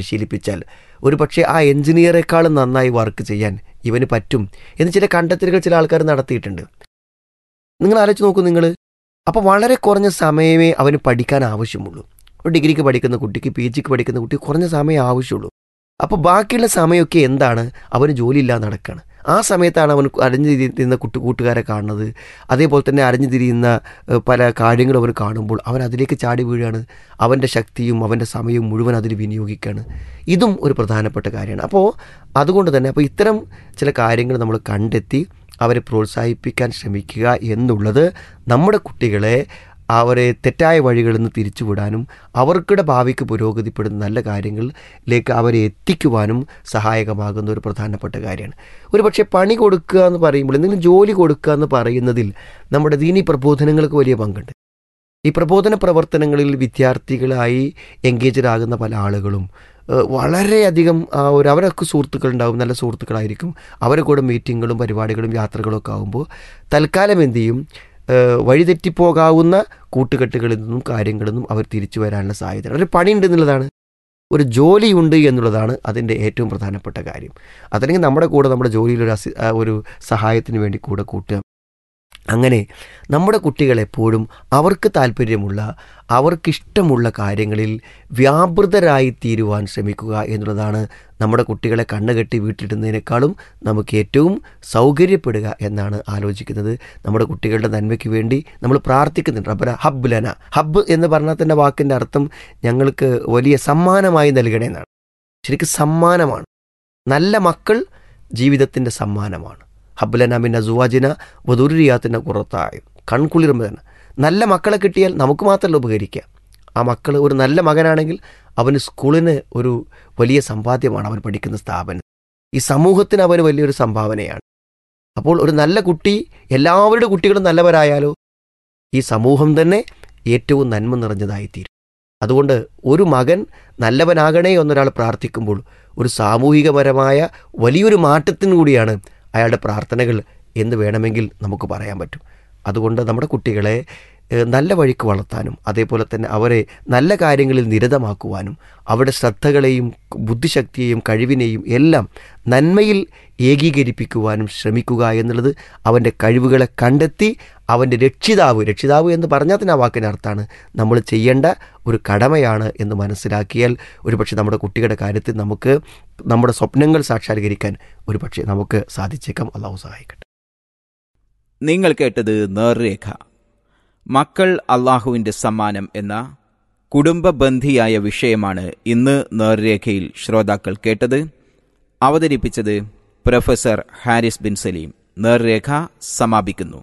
പരിശീലിപ്പിച്ചാൽ ഒരു പക്ഷേ ആ എഞ്ചിനീയറെക്കാളും നന്നായി വർക്ക് ചെയ്യാൻ ഇവന് പറ്റും എന്ന് ചില കണ്ടെത്തലുകൾ ചില ആൾക്കാർ നടത്തിയിട്ടുണ്ട് നിങ്ങൾ ആലോചിച്ച് നോക്കൂ നിങ്ങൾ അപ്പോൾ വളരെ കുറഞ്ഞ സമയമേ അവന് പഠിക്കാൻ ആവശ്യമുള്ളൂ ഒരു ഡിഗ്രിക്ക് പഠിക്കുന്ന കുട്ടിക്ക് പി ജിക്ക് പഠിക്കുന്ന കുട്ടി കുറഞ്ഞ സമയമേ ആവശ്യമുള്ളൂ അപ്പോൾ ബാക്കിയുള്ള സമയമൊക്കെ എന്താണ് അവന് ജോലിയില്ലാതെ നടക്കുകയാണ് ആ സമയത്താണ് അവൻ അരഞ്ഞു തിരിയുന്ന കുട്ടി കൂട്ടുകാരെ കാണുന്നത് അതേപോലെ തന്നെ അരഞ്ഞു തിരിയുന്ന ഏഹ്, പല കാര്യങ്ങളും അവൻ കാണുമ്പോൾ അവൻ അതിലേക്ക് ചാടി വീഴുകയാണ് അവൻ്റെ ശക്തിയും അവൻ്റെ സമയവും മുഴുവൻ അതിൽ വിനിയോഗിക്കുകയാണ് ഇതും ഒരു പ്രധാനപ്പെട്ട കാര്യമാണ് അപ്പോൾ അതുകൊണ്ട് തന്നെ അപ്പോൾ ഇത്തരം ചില കാര്യങ്ങൾ നമ്മൾ കണ്ടെത്തി അവരെ പ്രോത്സാഹിപ്പിക്കാൻ ശ്രമിക്കുക എന്നുള്ളത് നമ്മുടെ കുട്ടികളെ അവരെ തെറ്റായ വഴികളിൽ നിന്ന് തിരിച്ചുവിടാനും അവർക്കുടെ ഭാവിക്ക് പുരോഗതിപ്പെടുന്ന നല്ല കാര്യങ്ങളിലേക്ക് അവരെ എത്തിക്കുവാനും സഹായകമാകുന്ന ഒരു പ്രധാനപ്പെട്ട കാര്യമാണ് ഒരു പക്ഷേ പണി കൊടുക്കുക എന്ന് പറയുമ്പോൾ എന്തെങ്കിലും ജോലി കൊടുക്കുക എന്ന് പറയുന്നതിൽ നമ്മുടെ ദീനി പ്രബോധനങ്ങൾക്ക് വലിയ പങ്കുണ്ട് ഈ പ്രബോധന പ്രവർത്തനങ്ങളിൽ വിദ്യാർത്ഥികളായി എൻഗേജഡ് ആകുന്ന പല ആളുകളും ഏഹ്, വളരെയധികം ആ ഒരു അവരൊക്കെ സുഹൃത്തുക്കളുണ്ടാവും നല്ല സുഹൃത്തുക്കളായിരിക്കും അവരെ കൂടെ മീറ്റിങ്ങുകളും പരിപാടികളും യാത്രകളും ഒക്കെ ആകുമ്പോൾ തൽക്കാലം എന്ത് ചെയ്യും ഏഹ്, വഴിതെറ്റിപ്പോകാവുന്ന കൂട്ടുകെട്ടുകളിൽ നിന്നും കാര്യങ്ങളിൽ നിന്നും അവർ തിരിച്ചു വരാനുള്ള സാധ്യത ഒരു പണിയുണ്ട് എന്നുള്ളതാണ് ഒരു ജോലിയുണ്ട് എന്നുള്ളതാണ് അതിൻ്റെ ഏറ്റവും പ്രധാനപ്പെട്ട കാര്യം അതല്ലെങ്കിൽ നമ്മുടെ കൂടെ നമ്മുടെ ജോലിയിൽ ഒരു അസി ആ, ഒരു സഹായത്തിന് വേണ്ടി കൂടെ കൂട്ടുക അങ്ങനെ നമ്മുടെ കുട്ടികൾ എപ്പോഴും അവർക്ക് താല്പര്യമുള്ള അവർക്കിഷ്ടമുള്ള കാര്യങ്ങളിൽ വ്യാപൃതരായി തീരുവാൻ ശ്രമിക്കുക എന്നുള്ളതാണ് നമ്മുടെ കുട്ടികളെ കണ്ണുകെട്ടി വീട്ടിടുന്നതിനേക്കാളും നമുക്ക് ഏറ്റവും സൗകര്യപ്പെടുക എന്നാണ് ആലോചിക്കുന്നത് നമ്മുടെ കുട്ടികളുടെ നന്മയ്ക്ക് വേണ്ടി നമ്മൾ പ്രാർത്ഥിക്കുന്നുണ്ട് റബ്ബര ഹബ് ലന ഹബ്ബ് എന്ന് പറഞ്ഞാൽ തന്നെ വാക്കിൻ്റെ അർത്ഥം ഞങ്ങൾക്ക് വലിയ സമ്മാനമായി നൽകണേ എന്നാണ് ശരിക്കും സമ്മാനമാണ് നല്ല മക്കൾ ജീവിതത്തിൻ്റെ സമ്മാനമാണ് ഹബ്ലന മിന്ന സുവാജിന വധുരിയാത്തിൻ്റെ പുറത്തായ കൺകുളിർമ തന്നെ നല്ല മക്കളെ കിട്ടിയാൽ നമുക്ക് മാത്രമല്ല ഉപകരിക്കുക ആ മക്കൾ ഒരു നല്ല മകനാണെങ്കിൽ അവന് സ്കൂളിന് ഒരു വലിയ സമ്പാദ്യമാണ് അവൻ പഠിക്കുന്ന സ്ഥാപനം ഈ സമൂഹത്തിന് അവന് വലിയൊരു സംഭാവനയാണ് അപ്പോൾ ഒരു നല്ല കുട്ടി എല്ലാവരുടെ കുട്ടികളും നല്ലവരായാലോ ഈ സമൂഹം തന്നെ ഏറ്റവും നന്മ നിറഞ്ഞതായിത്തീരും അതുകൊണ്ട് ഒരു മകൻ നല്ലവനാകണേ എന്നൊരാൾ പ്രാർത്ഥിക്കുമ്പോൾ ഒരു സാമൂഹികപരമായ വലിയൊരു മാറ്റത്തിന് കൂടിയാണ് അയാളുടെ പ്രാർത്ഥനകൾ എന്ന് വേണമെങ്കിൽ നമുക്ക് പറയാൻ പറ്റും അതുകൊണ്ട് നമ്മുടെ കുട്ടികളെ ഏഹ്, നല്ല വഴിക്ക് വളർത്താനും അതേപോലെ തന്നെ അവരെ നല്ല കാര്യങ്ങളിൽ നിരതമാക്കുവാനും അവരുടെ ശ്രദ്ധകളെയും ബുദ്ധിശക്തിയെയും കഴിവിനെയും എല്ലാം നന്മയിൽ ഏകീകരിപ്പിക്കുവാനും ശ്രമിക്കുക എന്നുള്ളത് അവൻ്റെ കഴിവുകളെ കണ്ടെത്തി അവൻ്റെ രക്ഷിതാവ് രക്ഷിതാവ് എന്ന് പറഞ്ഞാൽ തന്നെ ആ വാക്കിൻ്റെ അർത്ഥമാണ് നമ്മൾ ചെയ്യേണ്ട ഒരു കടമയാണ് എന്ന് മനസ്സിലാക്കിയാൽ ഒരുപക്ഷെ നമ്മുടെ കുട്ടികളുടെ കാര്യത്തിൽ നമുക്ക് നമ്മുടെ സ്വപ്നങ്ങൾ സാക്ഷാത്കരിക്കാൻ ഒരുപക്ഷെ നമുക്ക് സാധിച്ചേക്കാം അള്ളാഹു സഹായിക്കട്ടെ നിങ്ങൾ കേട്ടത് നേർരേഖ മക്കൾ അള്ളാഹുവിന്റെ സമ്മാനം എന്ന കുടുംബബന്ധിയായ വിഷയമാണ് ഇന്ന് നേർരേഖയിൽ ശ്രോതാക്കൾ കേട്ടത് അവതരിപ്പിച്ചത് പ്രൊഫസർ ഹാരിസ് ബിൻ സലീം നേർരേഖ സമാപിക്കുന്നു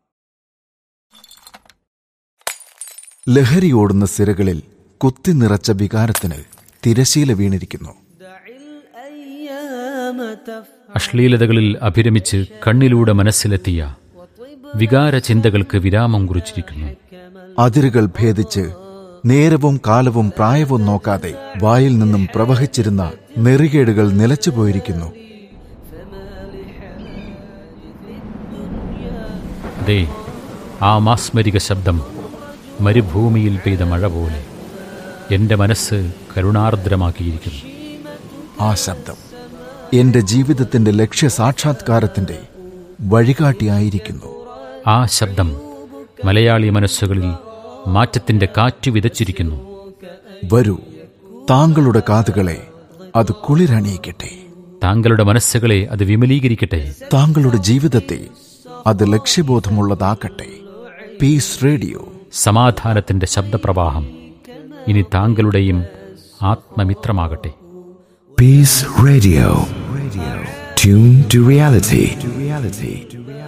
ലഹരിയോടുന്ന സിരകളിൽ കുത്തി നിറച്ച വികാരത്തിന് തിരശീല വീണിരിക്കുന്നു അശ്ലീലതകളിൽ അഭിരമിച്ച് കണ്ണിലൂടെ മനസ്സിലെത്തിയ വികാര ചിന്തകൾക്ക് വിരാമം കുറിച്ചിരിക്കുന്നു അതിരുകൾ ഭേദിച്ച് നേരവും കാലവും പ്രായവും നോക്കാതെ വായിൽ നിന്നും പ്രവഹിച്ചിരുന്ന നെറികേടുകൾ നിലച്ചുപോയിരിക്കുന്നു ദേ ആ മാസ്മരിക ശബ്ദം മരുഭൂമിയിൽ പെയ്ത മഴ പോലെ എൻ്റെ മനസ്സ് കരുണാർദ്രമാക്കിയിരിക്കുന്നു ആ ശബ്ദം എന്റെ ജീവിതത്തിന്റെ ലക്ഷ്യ സാക്ഷാത്കാരത്തിന്റെ വഴികാട്ടിയായിരിക്കുന്നു ആ ശബ്ദം മലയാളി മനസ്സുകളിൽ മാറ്റത്തിൻ്റെ കാറ്റ് വിതച്ചിരിക്കുന്നു വരൂ താങ്കളുടെ കാതുകളെ അത് കുളിരണിയിക്കട്ടെ താങ്കളുടെ മനസ്സുകളെ അത് വിമലീകരിക്കട്ടെ താങ്കളുടെ ജീവിതത്തെ അത് ലക്ഷ്യബോധമുള്ളതാക്കട്ടെ പീസ് റേഡിയോ സമാധാനത്തിൻ്റെ ശബ്ദപ്രവാഹം ഇനി താങ്കളുടെയും ആത്മമിത്രമാകട്ടെ Peace Radio. Radio. Tune to reality. To reality.